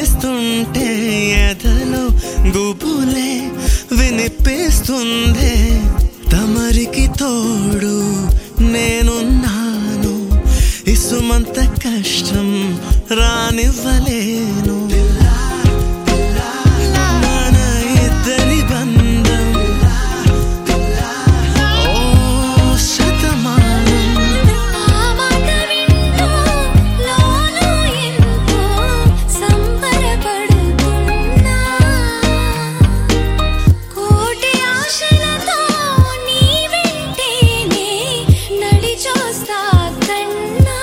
చేస్తుంటే ఎదలో గుబులే వినిపిస్తుందే తమరికి తోడు నేనున్నాను ఇసుమంత కష్టం రానివ్వలేను మన ఇద్దరి బంధం ఓ శతమానం ఆ మాట వింటూ లోలో ఎంతో సంబరపడుతున్నా కోటి ఆశలతో నీ వెంటేనే నడిచొస్తా కన్నా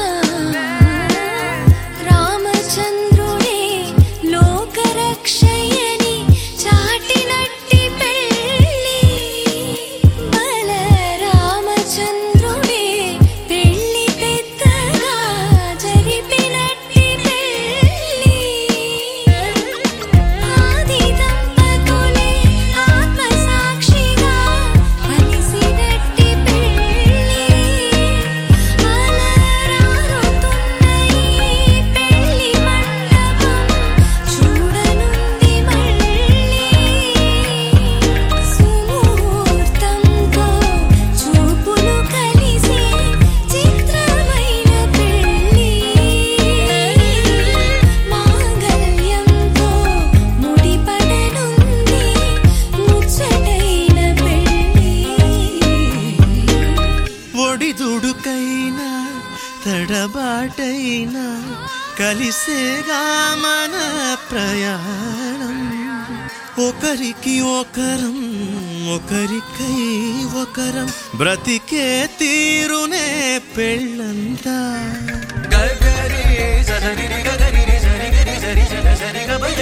రామచంద్రుడే లోకరక్షయని చాటినట్టి పెళ్ళి బల రామచంద్రుడే పెళ్ళి పెద్దగా జరిపినట్టి పెళ్ళి ఆది దంపతులే ఆత్మసాక్షిగా కలిసినట్టి పెళ్ళి అలరారుతున్న ఈ పెళ్ళి మండపం చూడనుంది మళ్ళీ సుముహూర్తంతో చూపులు కలిసి చిత్రమైన పెళ్ళి మాంగళ్యంతో ముడిపడనుంది ముచ్చటైన పెళ్ళి ఒడిదుడుకైనా తడబాటైనా కలిసేగా మన ప్రయాణం ఒకరికి ఒకరం ఒకరికై ఒకరం బ్రతికే తీరునే పెళ్ళంతా గగరి సరి గగరి సరి గరి సరి సరి సరి గబ